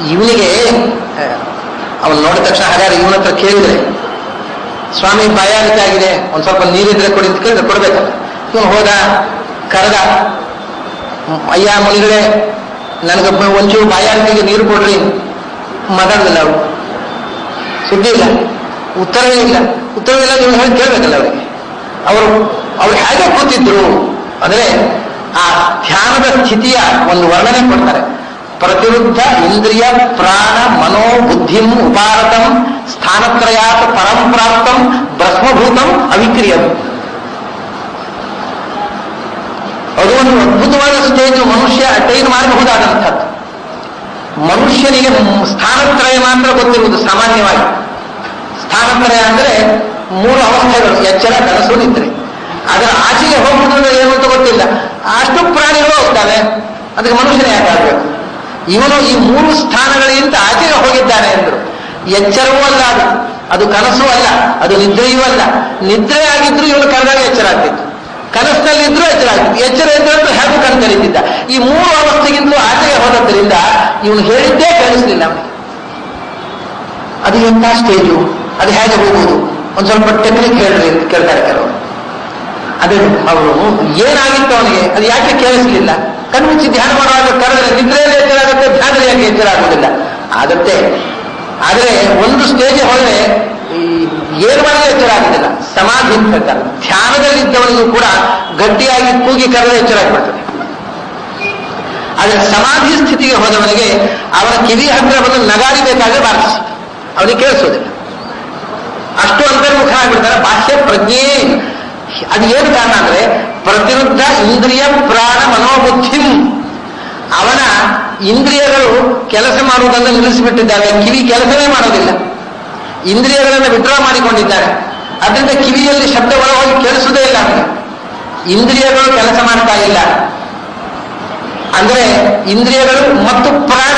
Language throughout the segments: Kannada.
ಇವನಿಗೆ ಅವನು ನೋಡಿದ ತಕ್ಷಣ ಹಾಗಾದ್ರೆ ಇವನ ಹತ್ರ ಕೇಳಿದ್ರೆ ಸ್ವಾಮಿ ಬಾಯಾರಿಕೆ ಆಗಿದೆ ಒಂದ್ ಸ್ವಲ್ಪ ನೀರಿದ್ರೆ ಕೊಡಿ ಅಂತ ಕೇಳಿದ್ರೆ ಕೊಡ್ಬೇಕಲ್ಲ ಇವನು ಹೋದ ಕರೆದ ಮ್, ಅಯ್ಯ ಮುನಿಗಳೇ ನನಗೆ ಬ- ಒಂಚೂರು ಬಾಯಾರಿಕೆಗೆ ನೀರು ಕೊಡ್ರಿ ಮಾತಾಡಲಿಲ್ಲ ಅವರು ಸುದ್ದಿ ಇಲ್ಲ ಉತ್ತರವೇ ಇಲ್ಲ ಉತ್ತರವಿಲ್ಲ ನೀವು ಹೇಳಿ ಕೇಳ್ಬೇಕಲ್ಲ ಅವರಿಗೆ ಅವರು ಅವ್ರು ಹೇಗೆ ಕೂತಿದ್ರು ಅಂದ್ರೆ ಆ ಧ್ಯಾನದ ಸ್ಥಿತಿಯ ಒಂದು ವರ್ಣನೆ ಕೊಡ್ತಾರೆ ಪ್ರತಿರುದ್ಧ ಇಂದ್ರಿಯ ಪ್ರಾಣ ಮನೋ ಬುದ್ಧಿಂ ಉಪಾರತಂ ಸ್ಥಾನತ್ರಯಾತ್ ಪರಂ ಪ್ರಾಪ್ತಂ ಭಸ್ಮಭೂತಂ ಅವಿಕ್ರಿಯಂ ಅದು ಒಂದು ಅದ್ಭುತವಾದ ಸ್ಟೇಜ್ ಮನುಷ್ಯ ಅಟೈನ್ ಮಾಡಬಹುದಾದಂಥದ್ದು ಮನುಷ್ಯನಿಗೆ ಮ್- ಸ್ಥಾನತ್ರಯ ಮಾತ್ರ ಗೊತ್ತಿರುವುದು ಸಾಮಾನ್ಯವಾಗಿ ಸ್ಥಾನತ್ರಯ ಅಂದ್ರೆ ಮೂರು ಅವಸ್ಥೆಗಳು ಎಚ್ಚರ ಕನಸು ನಿದ್ರೆ ಅದರ ಆಚೆಗೆ ಹೋಗುವುದಂದ್ರೆ ಏನು ಅಂತ ಗೊತ್ತಿಲ್ಲ ಅಷ್ಟು ಪ್ರಾಣಿಗಳು ಹೋಗ್ತವೆ ಅದಕ್ಕೆ ಮನುಷ್ಯನೇ ಯಾಕೆ ಆಗ್ಬೇಕು ಇವನು ಈ ಮೂರು ಸ್ಥಾನಗಳಿಗಿಂತ ಆಚೆಗೆ ಹೋಗಿದ್ದಾನೆ ಎಂದ್ರು ಎಚ್ಚರವೂ ಅಲ್ಲ ಅದು ಅದು ಕನಸು ಅಲ್ಲ ಅದು ನಿದ್ರೆಯೂ ಅಲ್ಲ ನಿದ್ರೆ ಆಗಿದ್ರು ಇವನು ಕರೆದಾಗ ಎಚ್ಚರ ಆಗ್ತಿತ್ತು ಕನಸಿನಲ್ಲಿದ್ರು ಎಚ್ಚರ ಆಗ್ತಿತ್ತು ಎಚ್ಚರ ಇದ್ದಂತೂ ಹೇಗೂ ಕಣ್ ತೆರೀತಿದ್ದ ಈ ಮೂರು ಅವಸ್ಥೆಗಿಂತಲೂ ಆಚೆಗೆ ಹೋದದ್ದರಿಂದ ಇವನು ಹೇಳಿದ್ದೇ ಕೇಳಿಸ್ಲಿಲ್ಲ ಅವನಿಗೆ ಅದು ಎಂಥ ಸ್ಟೇಜು ಅದು ಹೇಗೆ ಹೋಗುವುದು ಒಂದ್ ಸ್ವಲ್ಪ ಟೆಕ್ನಿಕ್ ಹೇಳ್ರಿ ಅಂತ ಕೇಳ್ತಾರೆ ಕೆಲವರು ಅದೇ ಅವರು ಏನಾಗಿತ್ತು ಅವನಿಗೆ ಅದು ಯಾಕೆ ಕೇಳಿಸ್ಲಿಲ್ಲ ಕಣ್ಮುಚ್ಚಿ ಧ್ಯಾನ ಮಾಡುವಾಗ ಕರೆದ್ರೆ ನಿದ್ರೆಯಲ್ಲಿ ಎಚ್ಚರ ಆಗುತ್ತೆ ಧ್ಯಾನದಲ್ಲಿ ಯಾಕೆ ಎಚ್ಚರ ಆಗುವುದಿಲ್ಲ ಆಗತ್ತೆ ಆದರೆ ಒಂದು ಸ್ಟೇಜ್ ಹೋದ್ರೆ ಈ ಏನು ಮಾಡಿದ್ರೆ ಎಚ್ಚರ ಆಗುದಿಲ್ಲ ಸಮಾಧಿ ಅಂತ ಹೇಳ್ತಾರೆ ಧ್ಯಾನದಲ್ಲಿದ್ದವನಿಗೂ ಕೂಡ ಗಟ್ಟಿಯಾಗಿ ಕೂಗಿ ಕರೆದ್ರೆ ಎಚ್ಚರ ಆಗ್ಬಿಡ್ತದೆ ಆದರೆ ಸಮಾಧಿ ಸ್ಥಿತಿಗೆ ಹೋದವನಿಗೆ ಅವನ ಕಿವಿ ಹತ್ತಿರ ಬಂದು ನಗಾರಿ ಬೇಕಾದ್ರೆ ಬಾರಿಸಿ ಅವನಿಗೆ ಕೇಳಿಸೋದಿಲ್ಲ ಅಷ್ಟು ಅಂತರ್ಮುಖ ಆಗ್ಬಿಡ್ತಾರೆ ಬಾಹ್ಯ ಪ್ರಜ್ಞೆ ಅದು ಏನು ಕಾರಣ ಅಂದ್ರೆ ಪ್ರತಿರುದ್ಧ ಇಂದ್ರಿಯ ಪ್ರಾಣ ಮನೋಬುದ್ಧಿಂ ಅವನ ಇಂದ್ರಿಯಗಳು ಕೆಲಸ ಮಾಡುವುದನ್ನು ನಿಲ್ಲಿಸಿಬಿಟ್ಟಿದ್ದಾವೆ ಕಿವಿ ಕೆಲಸವೇ ಮಾಡೋದಿಲ್ಲ ಇಂದ್ರಿಯಗಳನ್ನು ವಿಡ್ರಾ ಮಾಡಿಕೊಂಡಿದ್ದಾರೆ ಅದರಿಂದ ಕಿವಿಯಲ್ಲಿ ಶಬ್ದ ಒಳಗೋಗಿ ಕೇಳಿಸುವುದೇ ಇಲ್ಲ ಅವನಿಗೆ ಇಂದ್ರಿಯಗಳು ಕೆಲಸ ಮಾಡ್ತಾ ಇಲ್ಲ ಅಂದ್ರೆ ಇಂದ್ರಿಯಗಳು ಮತ್ತು ಪ್ರಾಣ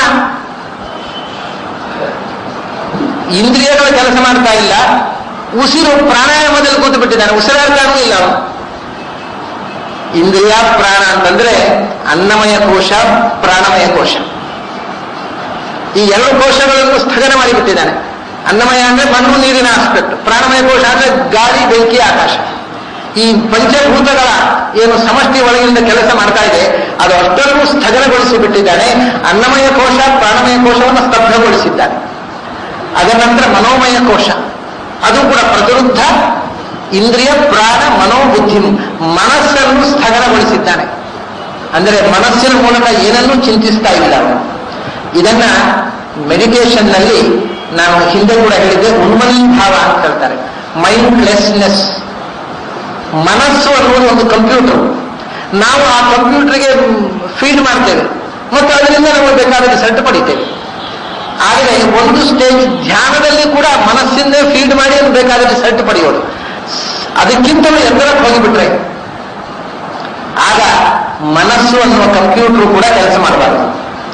ಇಂದ್ರಿಯಗಳು ಕೆಲಸ ಮಾಡ್ತಾ ಇಲ್ಲ ಉಸಿರು ಪ್ರಾಣಾಯಾಮದಲ್ಲಿ ಕೂತು ಬಿಟ್ಟಿದ್ದಾನೆ ಉಸಿರಾಡ್ತಾನೂ ಇಲ್ಲ ಅವನು ಇಂದ್ರಿಯ ಪ್ರಾಣ ಅಂತಂದ್ರೆ ಅನ್ನಮಯ ಕೋಶ ಪ್ರಾಣಮಯ ಕೋಶ ಈ ಎರಡು ಕೋಶಗಳನ್ನು ಸ್ಥಗನ ಮಾಡಿಬಿಟ್ಟಿದ್ದಾನೆ ಅನ್ನಮಯ ಅಂದ್ರೆ ಮಣ್ಣು ನೀರಿನ ಆಸ್ಪೆಕ್ಟ್ ಪ್ರಾಣಮಯ ಕೋಶ ಅಂದ್ರೆ ಗಾಳಿ ಬೆಂಕಿ ಆಕಾಶ ಈ ಪಂಚಭೂತಗಳ ಏನು ಸಮಷ್ಟಿ ಒಳಗಿನಿಂದ ಕೆಲಸ ಮಾಡ್ತಾ ಇದೆ ಅದು ಅಷ್ಟನ್ನು ಸ್ಥಗನಗೊಳಿಸಿ ಬಿಟ್ಟಿದ್ದಾನೆ ಅನ್ನಮಯ ಕೋಶ ಪ್ರಾಣಮಯ ಕೋಶವನ್ನು ಸ್ತಬ್ಧಗೊಳಿಸಿದ್ದಾನೆ ಅದರ ನಂತರ ಮನೋಮಯ ಕೋಶ ಅದು ಕೂಡ ಪ್ರತಿರುದ್ಧ ಇಂದ್ರಿಯ ಪ್ರಾಣ ಮನೋಬುದ್ಧಿ ಮನಸ್ಸನ್ನು ಸ್ಥಗನಗೊಳಿಸಿದ್ದಾನೆ ಅಂದರೆ ಮನಸ್ಸಿನ ಮೂಲಕ ಏನನ್ನೂ ಚಿಂತಿಸ್ತಾ ಇಲ್ಲ ಅವನು ಇದನ್ನ ಮೆಡಿಟೇಷನ್ ನಲ್ಲಿ ನಾನು ಹಿಂದೆ ಕೂಡ ಹೇಳಿದ್ದೆ ಉನ್ಮನೀಭಾವ ಅಂತ ಹೇಳ್ತಾರೆ ಮೈಂಡ್ಲೆಸ್ನೆಸ್ ಮನಸ್ಸು ಅನ್ನುವುದು ಒಂದು ಕಂಪ್ಯೂಟರ್ ನಾವು ಆ ಕಂಪ್ಯೂಟರ್ಗೆ ಫೀಡ್ ಮಾಡ್ತೇವೆ ಮತ್ತು ಅದರಿಂದ ನಮಗೆ ಬೇಕಾದ ರಿಸಲ್ಟ್ ಪಡಿತೇವೆ ಆದರೆ ಒಂದು ಸ್ಟೇಜ್ ಧ್ಯಾನದಲ್ಲಿ ಕೂಡ ಮನಸ್ಸಿಂದ ಫೀಡ್ ಮಾಡಿ ಅದು ಬೇಕಾದ ರಿಸಲ್ಟ್ ಪಡೆಯೋದು ಅದಕ್ಕಿಂತಲೂ ಎತ್ತರಕ್ಕೆ ಹೋಗಿಬಿಟ್ರೆ ಆಗ ಮನಸ್ಸು ಅನ್ನುವ ಕಂಪ್ಯೂಟರ್ ಕೂಡ ಕೆಲಸ ಮಾಡಬಾರದು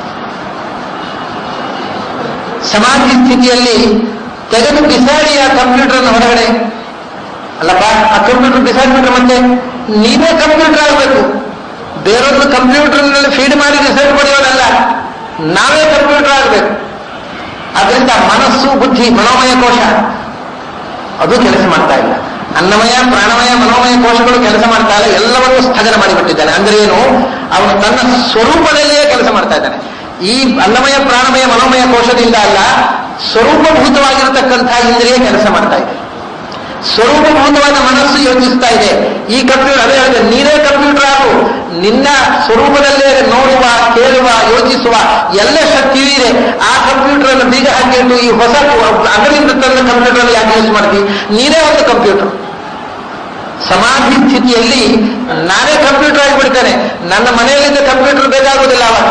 ಸಮಾಧಿ ಸ್ಥಿತಿಯಲ್ಲಿ ತೆಗೆದು ಬಿಸಾಡಿ ಆ ಕಂಪ್ಯೂಟರ್ ಅನ್ನು ಹೊರಗಡೆ ಅಲ್ಲಪ್ಪ ಆ ಕಂಪ್ಯೂಟರ್ ಬಿಸಾಡ್ಬಿಟ್ರೆ ಮತ್ತೆ ನೀವೇ ಕಂಪ್ಯೂಟರ್ ಆಗಬೇಕು ಬೇರೊಂದು ಕಂಪ್ಯೂಟರ್ನಲ್ಲಿ ಫೀಡ್ ಮಾಡಿ ರಿಸಲ್ಟ್ ಪಡೆಯೋದಲ್ಲ ನಾವೇ ಕಂಪ್ಯೂಟರ್ ಆಗಬೇಕು ಅದರಿಂದ ಮನಸ್ಸು ಬುದ್ಧಿ ಮನೋಮಯ ಕೋಶ ಅದು ಕೆಲಸ ಮಾಡ್ತಾ ಇಲ್ಲ ಅನ್ನಮಯ ಪ್ರಾಣಮಯ ಮನೋಮಯ ಕೋಶಗಳು ಕೆಲಸ ಮಾಡ್ತಾ ಇಲ್ಲ ಎಲ್ಲವನ್ನೂ ಸ್ಥಗನ ಮಾಡಿಬಿಟ್ಟಿದ್ದಾನೆ ಅಂದ್ರೆ ಏನು ಅವನು ತನ್ನ ಸ್ವರೂಪದಲ್ಲಿಯೇ ಕೆಲಸ ಮಾಡ್ತಾ ಇದ್ದಾನೆ ಈ ಅನ್ನಮಯ ಪ್ರಾಣಮಯ ಮನೋಮಯ ಕೋಶದಿಂದ ಅಲ್ಲ ಸ್ವರೂಪಭೂತವಾಗಿರತಕ್ಕಂತಹ ಇಂದ್ರಿಯ ಕೆಲಸ ಮಾಡ್ತಾ ಇದೆ ಸ್ವರೂಪಭೂತವಾದ ಮನಸ್ಸು ಯೋಚಿಸ್ತಾ ಇದೆ ಈ ಕಂಪ್ಯೂಟರ್ ಅದೇ ಹೇಳಿದೆ ನೀನೇ ಕಂಪ್ಯೂಟರ್ ಆಗು ನಿನ್ನ ಸ್ವರೂಪದಲ್ಲೇ ನೋಡುವ ಕೇಳುವ ಯೋಚಿಸುವ ಎಲ್ಲ ಶಕ್ತಿಯೂ ಇದೆ ಆ ಕಂಪ್ಯೂಟರ್ ಅನ್ನು ಬೀಗ ಹಾಕಿಟ್ಟು ಈ ಹೊಸ ಅದರಿಂದ ತಂದ ಕಂಪ್ಯೂಟರ್ ಅನ್ನು ಯಾಕೆ ಯೂಸ್ ಮಾಡ್ತೀವಿ ನೀನೇ ಒಂದು ಕಂಪ್ಯೂಟರ್ ಸಮಾಧಿ ಸ್ಥಿತಿಯಲ್ಲಿ ನಾನೇ ಕಂಪ್ಯೂಟರ್ ಆಗಿಬಿಡ್ತೇನೆ ನನ್ನ ಮನೆಯಲ್ಲಿದ್ದ ಕಂಪ್ಯೂಟರ್ ಬೇಕಾಗುವುದಿಲ್ಲ ಅವಾಗ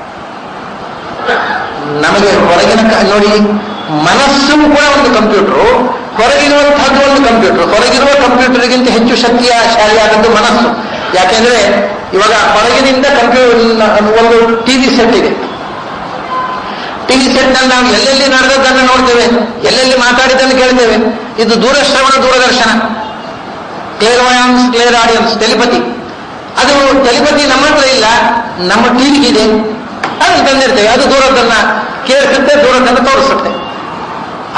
ನಮಗೆ ಹೊರಗಿನ ಕ- ನೋಡಿ ಮನಸ್ಸು ಕೂಡ ಒಂದು ಕಂಪ್ಯೂಟರ್ ಹೊರಗಿರುವಂತಹದ್ದು ಒಂದು ಕಂಪ್ಯೂಟರ್ ಹೊರಗಿರುವ ಕಂಪ್ಯೂಟರ್ಗಿಂತ ಹೆಚ್ಚು ಶಕ್ತಿಯ ಶಾಲಿಯಾದದ್ದು ಮನಸ್ಸು ಯಾಕೆಂದ್ರೆ ಇವಾಗ ಹೊರಗಿನಿಂದ ಕಂಪ್ಯೂಟರ್ ಒಂದು ಟಿವಿ ಸೆಟ್ ಇದೆ ಟಿವಿ ಸೆಟ್ ನಲ್ಲಿ ನಾವು ಎಲ್ಲೆಲ್ಲಿ ನಡೆದದ್ದನ್ನು ನೋಡ್ತೇವೆ ಎಲ್ಲೆಲ್ಲಿ ಮಾತಾಡಿದ್ದನ್ನು ಕೇಳ್ತೇವೆ ಇದು ದೂರಶ್ರವಣ ದೂರದರ್ಶನ clairvoyance clairaudience telepathy ಅದು ಟೆಲಿಪತಿ ನಮ್ಮ ಹತ್ರ ಇಲ್ಲ ನಮ್ಮ ಟಿವಿಗಿದೆ ಅದನ್ನು ತಂದಿರ್ತೇವೆ ಅದು ದೂರದನ್ನ ಕೇಳಿಸುತ್ತೆ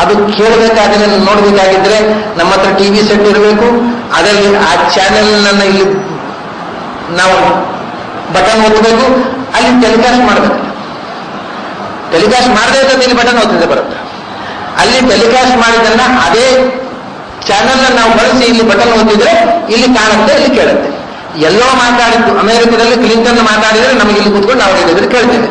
ಅದು ಕೇಳಬೇಕಾದ್ರೆ ನೋಡ್ಬೇಕಾಗಿದ್ರೆ ನಮ್ಮ ಹತ್ರ ಟಿವಿ ಸೆಟ್ ಇರಬೇಕು ಅದರಲ್ಲಿ ಆ ಚಾನೆಲ್ ನನ್ನ ಇಲ್ಲಿ ನಾವು ಬಟನ್ ಒತ್ತಬೇಕು ಅಲ್ಲಿ ಟೆಲಿಕಾಸ್ಟ್ ಮಾಡಬೇಕು ಟೆಲಿಕಾಸ್ಟ್ ಮಾಡದೇ ಇದ್ದಲ್ಲಿ ಇಲ್ಲಿ ಬಟನ್ ಒತ್ತಿದೆ ಬರುತ್ತೆ ಅಲ್ಲಿ ಟೆಲಿಕಾಸ್ಟ್ ಮಾಡಿದ್ದನ್ನ ಅದೇ ಚಾನೆಲ್ ನಾವು ಬಳಸಿ ಇಲ್ಲಿ ಬಟನ್ ಒತ್ತಿದ್ರೆ ಇಲ್ಲಿ ಕಾಣುತ್ತೆ ಇಲ್ಲಿ ಕೇಳುತ್ತೆ ಎಲ್ಲೋ ಮಾತಾಡಿದ್ದು ಅಮೆರಿಕದಲ್ಲಿ ಕ್ಲಿಂಟನ್ ಮಾತಾಡಿದ್ರೆ ನಮಗೆ ಇಲ್ಲಿ ಕೂತ್ಕೊಂಡು ನಾವು ಹೇಳಿದ್ರೆ ಕೇಳ್ತೇವೆ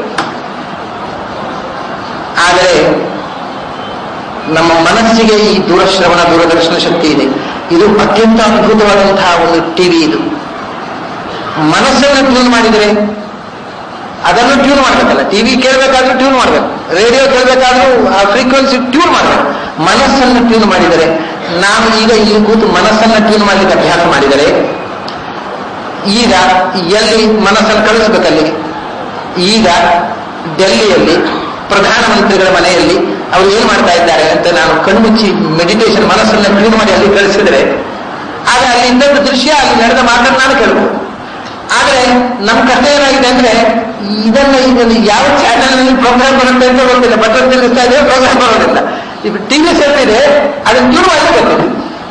ಆದರೆ ನಮ್ಮ ಮನಸ್ಸಿಗೆ ಈ ದೂರಶ್ರವಣ ದೂರದರ್ಶನ ಶಕ್ತಿ ಇದೆ ಇದು ಅತ್ಯಂತ ಅದ್ಭುತವಾದಂತಹ ಒಂದು ಟಿವಿ ಇದು ಮನಸ್ಸನ್ನು ಟ್ಯೂನ್ ಮಾಡಿದರೆ ಅದನ್ನು ಟ್ಯೂನ್ ಮಾಡಬೇಕಲ್ಲ ಟಿವಿ ಕೇಳಬೇಕಾದ್ರೂ ಟ್ಯೂನ್ ಮಾಡಬೇಕು ರೇಡಿಯೋ ಕೇಳಬೇಕಾದ್ರೂ ಆ ಫ್ರೀಕ್ವೆನ್ಸಿ ಟ್ಯೂನ್ ಮಾಡಬೇಕು ಮನಸ್ಸನ್ನು ಟ್ಯೂನ್ ಮಾಡಿದರೆ ನಾನು ಈಗ ಇಲ್ಲಿ ಕೂತು ಮನಸ್ಸನ್ನು ಟ್ಯೂನ್ ಮಾಡಲಿಕ್ಕೆ ಅಭ್ಯಾಸ ಮಾಡಿದರೆ ಈಗ ಎಲ್ಲಿ ಮನಸ್ಸನ್ನು ಕಳಿಸ್ಬೇಕಲ್ಲಿ ಈಗ ಡೆಲ್ಲಿಯಲ್ಲಿ ಪ್ರಧಾನಮಂತ್ರಿಗಳ ಮನೆಯಲ್ಲಿ ಅವರು ಏನು ಮಾಡ್ತಾ ಇದ್ದಾರೆ ಅಂತ ನಾನು ಕಣ್ಮುಚ್ಚಿ ಮೆಡಿಟೇಷನ್ ಮನಸ್ಸನ್ನು ಟ್ಯೂನ್ ಮಾಡಿ ಅಲ್ಲಿ ಕಳಿಸಿದರೆ ಆಗ ಅಲ್ಲಿ ಇದ್ದದ್ದು ದೃಶ್ಯ ಅಲ್ಲಿ ನಡೆದ ಮಾತನ್ನು ನಾನು ಕೇಳ್ಬೋದು ಆದ್ರೆ ನಮ್ಮ ಕಷ್ಟ ಏನಾಗಿದೆ ಅಂದ್ರೆ ಇದನ್ನ ಇದನ್ನು ಯಾವ ಚಾನೆಲ್ ನಲ್ಲಿ ಪ್ರೋಗ್ರಾಮ್ ಬರುತ್ತೆ ಅಂತ ಗೊತ್ತಿಲ್ಲ ಬಟನ್ ತಿರುಗಿಸ್ತಾ ಇದ್ರೆ ಪ್ರೋಗ್ರಾಮ್ ಬರೋದಿಲ್ಲ ಈಗ ಟಿವಿ ಸೆಟ್ ಇದೆ ಅದನ್ನು ಟ್ಯೂನ್ ಮಾಡಿ ಬರ್ತದೆ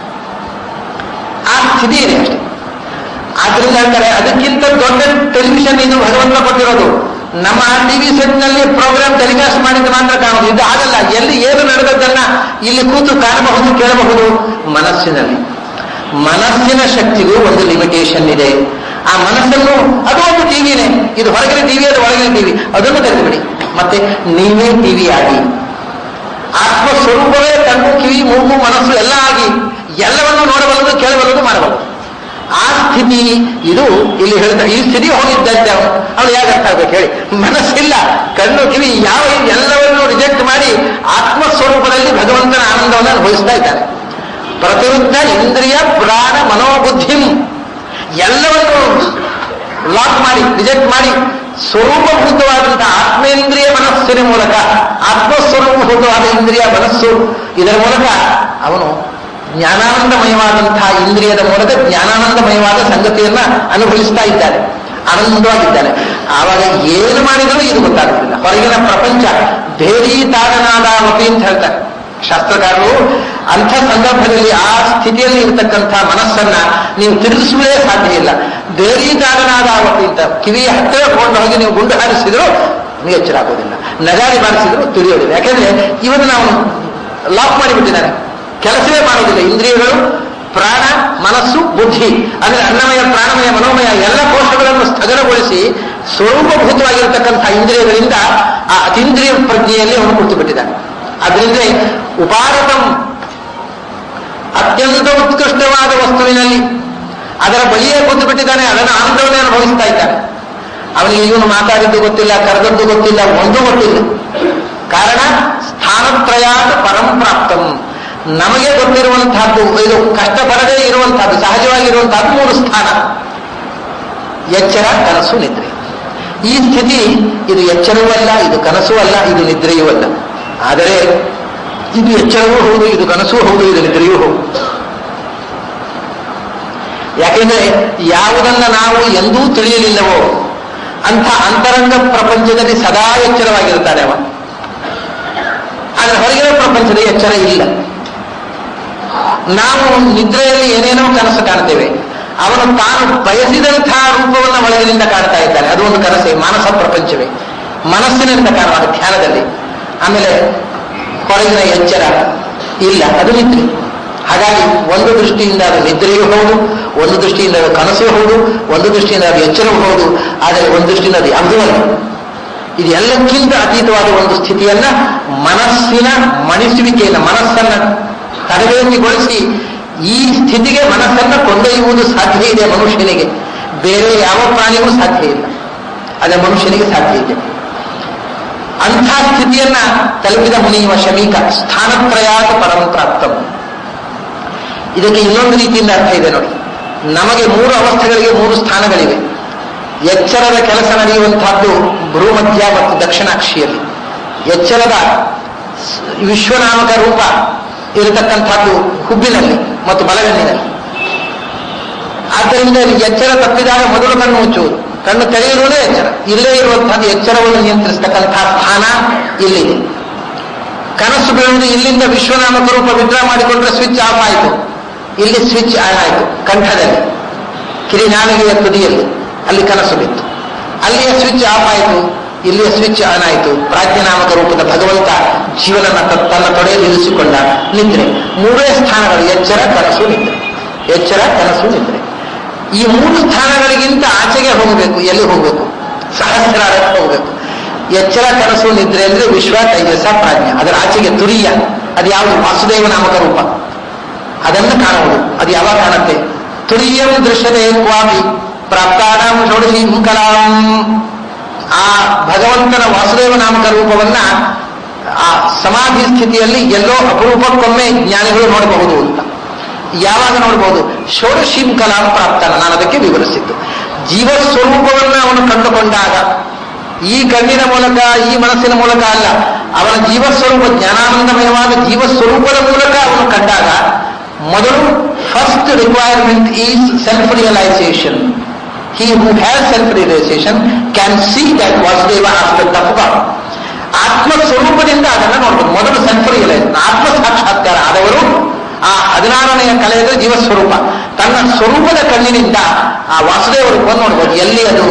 ಆ ಸ್ಥಿತಿ ಇದೆ ಅಷ್ಟೇ ಆದ್ರಿಂದ ಹೇಳ್ತಾರೆ ಅದಕ್ಕಿಂತ ದೊಡ್ಡ ಟೆಲಿವಿಷನ್ ಇದು ಭಗವಂತ ಕೊಟ್ಟಿರೋದು ನಮ್ಮ ಟಿವಿ ಸೆಟ್ ನಲ್ಲಿ ಪ್ರೋಗ್ರಾಮ್ ಟೆಲಿಕಾಸ್ಟ್ ಮಾಡಿದ್ರೆ ಮಾತ್ರ ಕಾಣುವುದು ಇದು ಆಗಲ್ಲ ಎಲ್ಲಿ ಏನು ನಡೆದದ್ದನ್ನ ಇಲ್ಲಿ ಕೂತು ಕಾಣಬಹುದು ಕೇಳಬಹುದು ಮನಸ್ಸಿನಲ್ಲಿ ಮನಸ್ಸಿನ ಶಕ್ತಿಗೂ ಒಂದು ಲಿಮಿಟೇಷನ್ ಇದೆ ಆ ಮನಸ್ಸನ್ನು ಅದು ಒಂದು ಟಿವಿನೇ ಇದು ಹೊರಗಿನ ಟಿವಿ ಅದು ಒಳಗಿನ ಟಿವಿ ಅದನ್ನು ತೆಗೆದುಬಿಡಿ ಮತ್ತೆ ನೀವೇ ಟಿವಿ ಆಗಿ ಆತ್ಮ ಸ್ವರೂಪವೇ ಕಣ್ಣು ಕಿವಿ ಮೂಗು ಮನಸ್ಸು ಎಲ್ಲ ಆಗಿ ಎಲ್ಲವನ್ನು ನೋಡಬಲ್ಲದು ಕೇಳಬಲ್ಲದು ಮಾಡಬಲ್ಲದು ಆ ಸ್ಥಿತಿ ಇದು ಇಲ್ಲಿ ಹೇಳ್ತಾರೆ ಈ ಸ್ಥಿತಿ ಹೋಗಿದ್ದಂತೆ ಅವನು ಅವನು ಯಾಕೆ ಅರ್ಥ ಆಗ್ಬೇಕು ಹೇಳಿ ಮನಸ್ಸಿಲ್ಲ ಕಣ್ಣು ಕಿವಿ ಯಾವ ಎಲ್ಲವನ್ನು ರಿಜೆಕ್ಟ್ ಮಾಡಿ ಆತ್ಮ ಸ್ವರೂಪದಲ್ಲಿ ಭಗವಂತನ ಆನಂದವನ್ನು ಅನುಭವಿಸ್ತಾ ಇದ್ದಾನೆ ಪ್ರತಿರುದ್ಧ ಇಂದ್ರಿಯ ಪ್ರಾಣ ಮನೋಬುದ್ಧಿಂ ಎಲ್ಲವನ್ನು ಲಾಕ್ ಮಾಡಿ ರಿಜೆಕ್ಟ್ ಮಾಡಿ ಸ್ವರೂಪಭೂತವಾದಂತಹ ಆತ್ಮೇಂದ್ರಿಯ ಮನಸ್ಸಿನ ಮೂಲಕ ಆತ್ಮಸ್ವರೂಪಭೂತವಾದ ಇಂದ್ರಿಯ ಮನಸ್ಸು ಇದರ ಮೂಲಕ ಅವನು ಜ್ಞಾನಾನಂದಮಯವಾದಂತಹ ಇಂದ್ರಿಯದ ಮೂಲಕ ಜ್ಞಾನಾನಂದಮಯವಾದ ಸಂಗತಿಯನ್ನ ಅನುಭವಿಸ್ತಾ ಇದ್ದಾನೆ ಆನಂದವಾಗಿದ್ದಾನೆ ಆವಾಗ ಏನು ಮಾಡಿದರೂ ಇದು ಗೊತ್ತಾಗುತ್ತಿಲ್ಲ ಹೊರಗಿನ ಪ್ರಪಂಚ ಭೇರಿ ತಾರನಾದಾವಪಿ ಅಂತ ಹೇಳ್ತಾರೆ ಶಾಸ್ತ್ರಕಾರರು ಅಂಥ ಸಂದರ್ಭದಲ್ಲಿ ಆ ಸ್ಥಿತಿಯಲ್ಲಿ ಇರತಕ್ಕಂಥ ಮನಸ್ಸನ್ನ ನೀವು ತಿರುಗಿಸುವುದೇ ಸಾಧ್ಯ ಇಲ್ಲ ಬೇರೆ ತಾರನಾದಾವಪಿ ಅಂತ ಕಿವಿಯ ಹತ್ತಿರ ಕೊಂಡು ಹೋಗಿ ನೀವು ಗುಂಡು ಹಾರಿಸಿದ್ರು ನಿಮಗೆ ಎಚ್ಚರ ಆಗೋದಿಲ್ಲ ನಗಾರಿ ಬಾರಿಸಿದ್ರು ತಿಳಿಯೋದಿಲ್ಲ ಯಾಕೆಂದ್ರೆ ಇವನು ನಾವು ಲಾಕ್ ಮಾಡಿಬಿಟ್ಟಿದ್ದಾನೆ ಕೆಲಸವೇ ಮಾಡೋದಿಲ್ಲ ಇಂದ್ರಿಯಗಳು ಪ್ರಾಣ ಮನಸ್ಸು ಬುದ್ಧಿ ಅಂದ್ರೆ ಅನ್ನಮಯ ಪ್ರಾಣಮಯ ಮನೋಮಯ ಎಲ್ಲ ಕೋಶಗಳನ್ನು ಸ್ಥಗನಗೊಳಿಸಿ ಸ್ವರೂಪಭೂತವಾಗಿರತಕ್ಕಂಥ ಇಂದ್ರಿಯಗಳಿಂದ ಆ ಅತೀಂದ್ರಿಯ ಪ್ರಜ್ಞೆಯಲ್ಲಿ ಅವನು ಕುಳಿತು ಬಿಟ್ಟಿದ್ದಾನೆ ಅದರಿಂದ ಉಪಾರತಂ ಅತ್ಯಂತ ಉತ್ಕೃಷ್ಟವಾದ ವಸ್ತುವಿನಲ್ಲಿ ಅದರ ಬಳಿಯೇ ಕೂತು ಬಿಟ್ಟಿದ್ದಾನೆ ಅದನ್ನು ಆನಂದವನ್ನೇ ಅನುಭವಿಸ್ತಾ ಇದ್ದಾನೆ ಅವನಿಗೆ ಇವನು ಮಾತಾಡಿದ್ದು ಗೊತ್ತಿಲ್ಲ ಕರೆದದ್ದು ಗೊತ್ತಿಲ್ಲ ಒಂದೂ ಗೊತ್ತಿಲ್ಲ ಕಾರಣ ಸ್ಥಾನತ್ರಯಾದ ಪರಂಪ್ರಾಪ್ತಂ ನಮಗೆ ಗೊತ್ತಿರುವಂತಹದ್ದು ಇದು ಕಷ್ಟಪಡದೇ ಇರುವಂತಹದ್ದು ಸಹಜವಾಗಿರುವಂತಹದ್ದು ಮೂರು ಸ್ಥಾನ ಎಚ್ಚರ ಕನಸು ನಿದ್ರೆ ಈ ಸ್ಥಿತಿ ಇದು ಎಚ್ಚರವೂ ಅಲ್ಲ ಇದು ಕನಸೂ ಅಲ್ಲ ಇದು ನಿದ್ರೆಯೂ ಅಲ್ಲ ಆದರೆ ಇದು ಎಚ್ಚರವೂ ಹೌದು ಇದು ಕನಸೂ ಹೌದು ಇದು ನಿದ್ರೆಯೂ ಹೌದು ಯಾಕೆಂದ್ರೆ ಯಾವುದನ್ನ ನಾವು ಎಂದೂ ತಿಳಿಯಲಿಲ್ಲವೋ ಅಂಥ ಅಂತರಂಗ ಪ್ರಪಂಚದಲ್ಲಿ ಸದಾ ಎಚ್ಚರವಾಗಿರ್ತಾನೆ ಅವ ಆದರೆ ಹೊರಗಿನ ಪ್ರಪಂಚದ ಎಚ್ಚರ ಇಲ್ಲ ನಾವು ನಿದ್ರೆಯಲ್ಲಿ ಏನೇನೋ ಕನಸು ಕಾಣ್ತೇವೆ ಅವನು ತಾನು ಬಯಸಿದಂತಹ ರೂಪವನ್ನು ಒಳಗಿನಿಂದ ಕಾಣ್ತಾ ಇದ್ದಾನೆ ಅದು ಒಂದು ಕನಸೆ ಮಾನಸ ಪ್ರಪಂಚವೇ ಮನಸ್ಸಿನಿಂದ ಕಾಣುವ ಧ್ಯಾನದಲ್ಲಿ ಆಮೇಲೆ ಹೊರಗಿನ ಎಚ್ಚರ ಇಲ್ಲ ಅದು ನಿದ್ರೆ ಹಾಗಾಗಿ ಒಂದು ದೃಷ್ಟಿಯಿಂದ ಅದು ನಿದ್ರೆಯೂ ಹೌದು ಒಂದು ದೃಷ್ಟಿಯಿಂದ ಅದು ಕನಸು ಹೌದು ಒಂದು ದೃಷ್ಟಿಯಿಂದ ಅದು ಎಚ್ಚರವೂ ಹೌದು ಆದರೆ ಒಂದು ದೃಷ್ಟಿಯಿಂದ ಅದು ಯಾವುದೂ ಅಲ್ಲ ಇದು ಎಲ್ಲಕ್ಕಿಂತ ಅತೀತವಾದ ಒಂದು ಸ್ಥಿತಿಯನ್ನ ಮನಸ್ಸಿನ ಮಣಿಸುವಿಕೆಯನ್ನು ಮನಸ್ಸನ್ನ ತರಬೇತಿಗೊಳಿಸಿ ಈ ಸ್ಥಿತಿಗೆ ಮನಸ್ಸನ್ನ ಕೊಂಡೊಯ್ಯುವುದು ಸಾಧ್ಯ ಇದೆ ಮನುಷ್ಯನಿಗೆ ಬೇರೆ ಯಾವ ಪ್ರಾಣಿಗೂ ಸಾಧ್ಯ ಇಲ್ಲ ಅದೇ ಮನುಷ್ಯನಿಗೆ ಸಾಧ್ಯ ಇದೆ ಅಂಥ ಸ್ಥಿತಿಯನ್ನ ತಲುಪಿದ ಮುನಿಯುವ ಶಮೀಕ ಸ್ಥಾನತ್ರಯಾದ ಪರಂಪ್ರಾಪ್ತಂ ಇದಕ್ಕೆ ಇನ್ನೊಂದು ರೀತಿಯಿಂದ ಅರ್ಥ ಇದೆ ನೋಡಿ ನಮಗೆ ಮೂರು ಅವಸ್ಥೆಗಳಿಗೆ ಮೂರು ಸ್ಥಾನಗಳಿವೆ ಎಚ್ಚರದ ಕೆಲಸ ನಡೆಯುವಂತಹದ್ದು ಭ್ರೂಮಧ್ಯ ಮತ್ತು ದಕ್ಷಿಣಾಕ್ಷಿಯಲ್ಲಿ ಎಚ್ಚರದ ವಿಶ್ವನಾಮಕ ರೂಪ ಇರತಕ್ಕಂಥದ್ದು ಹುಬ್ಬಿನಲ್ಲಿ ಮತ್ತು ಬಲಗಣ್ಣಿನಲ್ಲಿ ಆದ್ದರಿಂದ ಇಲ್ಲಿ ಎಚ್ಚರ ತಪ್ಪಿದಾಗ ಮೊದಲು ಕಣ್ಣು ಮುಚ್ಚುವುದು ಕಣ್ಣು ತೆರೆಯುವುದೇ ಎಚ್ಚರ ಇಲ್ಲೇ ಇರುವಂತಹದ್ದು ಎಚ್ಚರವನ್ನು ನಿಯಂತ್ರಿಸತಕ್ಕಂತಹ ಸ್ಥಾನ ಇಲ್ಲಿದೆ ಕನಸು ಬೀಳುವುದು ಇಲ್ಲಿಂದ ವಿಶ್ವನಾಮಕ ರೂಪ ವಿಡ್ರಾ ಮಾಡಿಕೊಂಡ್ರೆ ಸ್ವಿಚ್ ಆಫ್ ಆಯಿತು ಇಲ್ಲಿ ಸ್ವಿಚ್ ಆನ್ ಆಯಿತು ಕಂಠದಲ್ಲಿ ಕಿರಿನಾಲಿಗೆಯ ತುದಿಯಲ್ಲಿ ಅಲ್ಲಿ ಕನಸು ಬಿತ್ತು ಅಲ್ಲಿಯ ಸ್ವಿಚ್ ಆಫ್ ಆಯಿತು ಇಲ್ಲಿಯ ಸ್ವಿಚ್ ಆನ್ ಆಯಿತು ಪ್ರಾಜ್ಞನಾಮಕ ರೂಪದ ಭಗವಂತ ಜೀವನನ ತ- ತನ್ನ ತೊಡೆಯಲ್ಲಿ ಇರಿಸಿಕೊಂಡ ನಿದ್ರೆ ಮೂರೇ ಸ್ಥಾನಗಳು ಎಚ್ಚರ ಕನಸು ನಿದ್ರೆ ಎಚ್ಚರ ಕನಸು ನಿದ್ರೆ ಈ ಮೂರು ಸ್ಥಾನಗಳಿಗಿಂತ ಆಚೆಗೆ ಹೋಗಬೇಕು ಎಲ್ಲಿ ಹೋಗಬೇಕು ಸಹಸ್ರಾರಕ್ಕೆ ಹೋಗಬೇಕು ಎಚ್ಚರ ಕನಸು ನಿದ್ರೆ ಅಂದ್ರೆ ವಿಶ್ವ ತೈಜಸ ಪ್ರಾಜ್ಞ ಅದರ ಆಚೆಗೆ ತುರಿಯ ಅದು ಯಾವುದು ವಾಸುದೇವ ನಾಮಕ ರೂಪ ಅದನ್ನು ಕಾಣುವುದು ಅದು ಯಾವಾಗ ಕಾಣುತ್ತೆ ತುರಿಯಂ ದೃಶ್ಯತೆ ಕ್ವಾಪಿ ಪ್ರಾಪ್ತಾನಾಂ ಷೋಡಶಿ ಕಲಾಂ ಆ ಭಗವಂತನ ವಾಸುದೇವ ನಾಮಕ ರೂಪವನ್ನ ಆ ಸಮಾಧಿ ಸ್ಥಿತಿಯಲ್ಲಿ ಎಲ್ಲೋ ಅಪರೂಪಕ್ಕೊಮ್ಮೆ ಜ್ಞಾನಿಗಳು ನೋಡಬಹುದು ಅಂತ ಯಾವಾಗ ನೋಡಬಹುದು ಷೋಡಶೀಂ ಕಲಾಂ ಪ್ರಾಪ್ತನ ನಾನು ಅದಕ್ಕೆ ವಿವರಿಸಿದ್ದು ಜೀವ ಸ್ವರೂಪವನ್ನ ಅವನು ಕಂಡುಕೊಂಡಾಗ ಈ ಕಣ್ಣಿನ ಮೂಲಕ ಈ ಮನಸ್ಸಿನ ಮೂಲಕ ಅಲ್ಲ ಅವನ ಜೀವ ಸ್ವರೂಪ ಜ್ಞಾನಾನಂದಮಯವಾದ ಜೀವ ಸ್ವರೂಪದ ಮೂಲಕ ಅವನು ಕಂಡಾಗ ಮೊದಲು first requirement is self realisation he who has self-realization can see that Vasudeva aspect of God. ಆತ್ಮ ಸ್ವರೂಪದಿಂದ ಅದನ್ನು ನೋಡ್ಬೋದು ಮೊದಲು ಸೆಲ್ಫ್ ರಿಯಲೈಸ್ ಆತ್ಮ ಸಾಕ್ಷಾತ್ಕಾರ ಆದವರು ಆ ಹದಿನಾರನೆಯ ಕಲೆಯದ ಜೀವ ಸ್ವರೂಪ ತನ್ನ ಸ್ವರೂಪದ ಕಣ್ಣಿನಿಂದ ಆ ವಾಸುದೇವ ರೂಪವನ್ನು ನೋಡ್ಬೋದು ಎಲ್ಲಿ ಅದು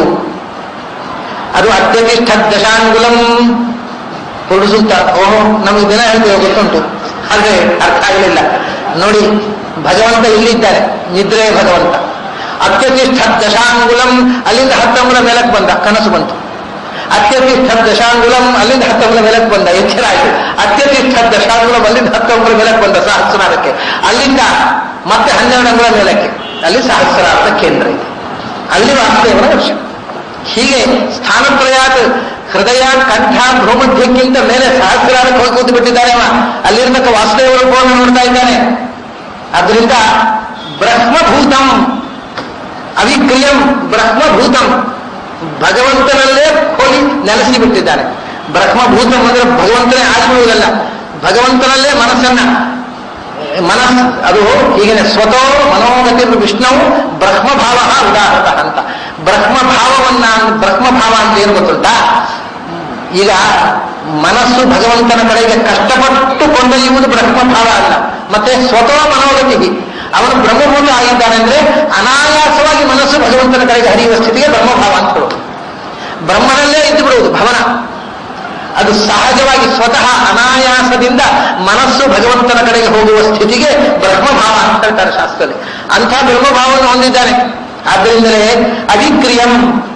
ಅದು ಅತ್ಯತಿಷ್ಠ ದಶಾನುಗುಲಂ ಹೊರಡಿಸುತ್ತ ಓಹೋ ನಮಗೆ ದಿನ ಹೇಳ್ತೇವೆ ಗೊತ್ತುಂಟು ಆದ್ರೆ ಅರ್ಥ ಆಗಲಿಲ್ಲ ನೋಡಿ ಭಗವಂತ ಇಲ್ಲಿದ್ದಾರೆ ನಿದ್ರೆ ಭಗವಂತ ಅತ್ಯತಿಷ್ಠ ದಶಾಂಗುಲಂ ಅಲ್ಲಿಂದ ಹತ್ತಂಗುಲ ಮೇಲಕ್ಕೆ ಬಂದ ಕನಸು ಬಂತು ಅತ್ಯತಿಷ್ಠ ದಶಾಂಗುಲಂ ಅಲ್ಲಿಂದ ಹತ್ತಂಗುಲ ಮೇಲಕ್ಕೆ ಬಂದ ಎಚ್ಚರ ಆಯಿತು ಅತ್ಯತಿಷ್ಠ ದಶಾಂಗುಲಂ ಅಲ್ಲಿಂದ ಹತ್ತಂಗುಲ ಮೇಲಕ್ಕೆ ಬಂದ ಸಹಸ್ರಾರಕ್ಕೆ ಅಲ್ಲಿಂದ ಮತ್ತೆ ಹನ್ನೆರಡು ಅಂಗುಲ ಮೇಲಕ್ಕೆ ಅಲ್ಲಿ ಸಹಸ್ರಾರದ ಕೇಂದ್ರ ಇದೆ ಅಲ್ಲಿ ವಾಸುದೇವನ ವರ್ಷ ಹೀಗೆ ಸ್ಥಾನತ್ರಯಾದ ಹೃದಯ ಕಂಠ ಭ್ರೂಮಧ್ಯಕ್ಕಿಂತ ಮೇಲೆ ಸಹಸ್ರಾರಕ್ಕೆ ಹೋಗಿ ಕೂತು ಬಿಟ್ಟಿದ್ದಾನೆ ಅವ ಅಲ್ಲಿರ್ತಕ್ಕ ವಾಸುದೇವ ರೂಪವನ್ನು ನೋಡ್ತಾ ಇದ್ದಾನೆ ಅದರಿಂದ ಬ್ರಹ್ಮಭೂತಂ ಅವಿಕ್ರಿಯಂ ಬ್ರಹ್ಮಭೂತಂ ಭಗವಂತನಲ್ಲೇ ಹೋಗಿ ನೆಲೆಸಿ ಬಿಟ್ಟಿದ್ದಾನೆ ಬ್ರಹ್ಮಭೂತಂ ಅಂದ್ರೆ ಭಗವಂತನೇ ಆಗಿಬಿಡುವುದಲ್ಲ ಭಗವಂತನಲ್ಲೇ ಮನಸ್ಸನ್ನ ಮನಸ್ ಅದು ಹೀಗೆ ಸ್ವತೋ ಮನೋಗತಿ ವಿಷ್ಣುವು ಬ್ರಹ್ಮಭಾವ ಉದಾಹರಣ ಅಂತ ಬ್ರಹ್ಮಭಾವವನ್ನ ಬ್ರಹ್ಮಭಾವ ಅಂತ ಏನು ಗೊತ್ತುಂಟಾ ಈಗ ಮನಸ್ಸು ಭಗವಂತನ ಕಡೆಗೆ ಕಷ್ಟಪಟ್ಟು ಕೊಂಡೊಯ್ಯುವುದು ಬ್ರಹ್ಮಭಾವ ಅಲ್ಲ ಮತ್ತೆ ಸ್ವತಃ ಮನೋಗತಿ ಅವನು ಬ್ರಹ್ಮಭೂತ ಆಗಿದ್ದಾನೆ ಅಂದ್ರೆ ಅನಾಯಾಸವಾಗಿ ಮನಸ್ಸು ಭಗವಂತನ ಕಡೆಗೆ ಹರಿಯುವ ಸ್ಥಿತಿಗೆ ಬ್ರಹ್ಮಭಾವ ಅಂತ ಹೇಳೋದು ಬ್ರಹ್ಮನಲ್ಲೇ ಇದ್ದು ಬಿಡುವುದು ಭವನ ಅದು ಸಹಜವಾಗಿ ಸ್ವತಃ ಅನಾಯಾಸದಿಂದ ಮನಸ್ಸು ಭಗವಂತನ ಕಡೆಗೆ ಹೋಗುವ ಸ್ಥಿತಿಗೆ ಬ್ರಹ್ಮಭಾವ ಅಂತ ಹೇಳ್ತಾರೆ ಶಾಸ್ತ್ರದಲ್ಲಿ ಅಂಥ ಬ್ರಹ್ಮಭಾವವನ್ನು ಹೊಂದಿದ್ದಾನೆ ಆದ್ದರಿಂದಲೇ ಅವಿಕ್ರಿಯಂ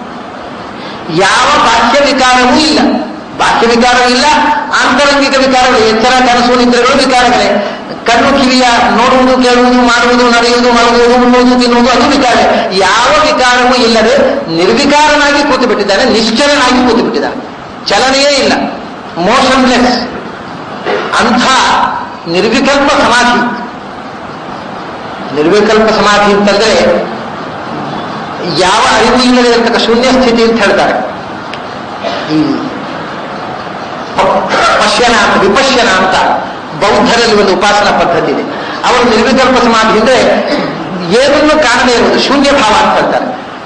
ಯಾವ ಬಾಹ್ಯ ವಿಕಾರವೂ ಇಲ್ಲ ಬಾಹ್ಯ ವಿಕಾರವೂ ಇಲ್ಲ ಆಂತರಂಗಿಕ ವಿಕಾರಗಳು ಎಚ್ಚರ ಕನಸು ನಿದ್ರೆಗಳು ವಿಕಾರಗಳೇ ಕಣ್ಣು ಕಿವಿಯ ನೋಡುವುದು ಕೇಳುವುದು ಮಾಡುವುದು ನಡೆಯುವುದು ಮಲಗುವುದು ಉಣ್ಣುವುದು ತಿನ್ನುವುದು ಅದು ವಿಕಾರ ಯಾವ ವಿಕಾರವೂ ಇಲ್ಲದೆ ನಿರ್ವಿಕಾರನಾಗಿ ಕೂತು ಬಿಟ್ಟಿದ್ದಾನೆ ನಿಶ್ಚಲನಾಗಿ ಕೂತು ಬಿಟ್ಟಿದ್ದಾನೆ ಚಲನೆಯೇ ಇಲ್ಲ ಮೋಷನ್ಲೆಸ್ ಅಂಥ ನಿರ್ವಿಕಲ್ಪ ಸಮಾಧಿ ನಿರ್ವಿಕಲ್ಪ ಸಮಾಧಿ ಅಂತಂದ್ರೆ ಯಾವ ಅರಿವು ಇಲ್ಲದೆ ಇರತಕ್ಕ ಶೂನ್ಯ ಸ್ಥಿತಿ ಅಂತ ಹೇಳ್ತಾರೆ ಈ ಪ- ಪಶ್ಯನ ಅಂತ ವಿಪಶ್ಯನ ಅಂತ ಬೌದ್ಧರಲ್ಲಿ ಒಂದು ಉಪಾಸನಾ ಪದ್ಧತಿ ಇದೆ ಅವರು ನಿರ್ವಿಕಲ್ಪ ಸಮಾಧಿ ಅಂದ್ರೆ ಏನನ್ನು ಕಾಣದೇ ಇರುವುದು ಶೂನ್ಯ ಭಾವ ಅಂತ ಹೇಳ್ತಾರೆ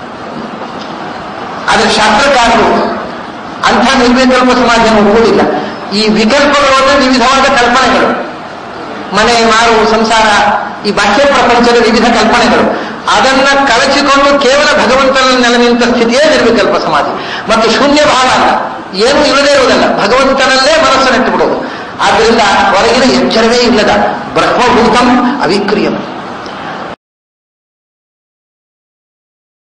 ಆದ್ರೆ ಶಾಸ್ತ್ರಕಾರರು ಅಂಥ ನಿರ್ವಿಕಲ್ಪ ಸಮಾಧಿಯನ್ನು ಒಪ್ಪುವುದಿಲ್ಲ ಈ ವಿಕಲ್ಪಗಳು ಅಂದ್ರೆ ವಿವಿಧವಾದ ಕಲ್ಪನೆಗಳು ಮನೆ ಮಾರು ಸಂಸಾರ ಈ ಬಾಹ್ಯ ಪ್ರಪಂಚದ ವಿವಿಧ ಕಲ್ಪನೆಗಳು ಅದನ್ನ ಕಳಚಿಕೊಂಡು ಕೇವಲ ಭಗವಂತನ ನೆಲೆ ನಿಂತ ಸ್ಥಿತಿಯೇ ನಿರ್ವಿಕಲ್ಪ ಸಮಾಧಿ ಮತ್ತು ಶೂನ್ಯ ಭಾವ ಅಲ್ಲ ಏನೂ ಇರದೇ ಇರುವುದಲ್ಲ ಭಗವಂತನಲ್ಲೇ ಮನಸ್ಸನ್ನಿಟ್ಟು ಬಿಡೋದು ಆದ್ದರಿಂದ ಹೊರಗಿನ ಎಚ್ಚರವೇ ಇಲ್ಲದ ಬ್ರಹ್ಮಭೂತಂ ಅವಿಕ್ರಿಯಂ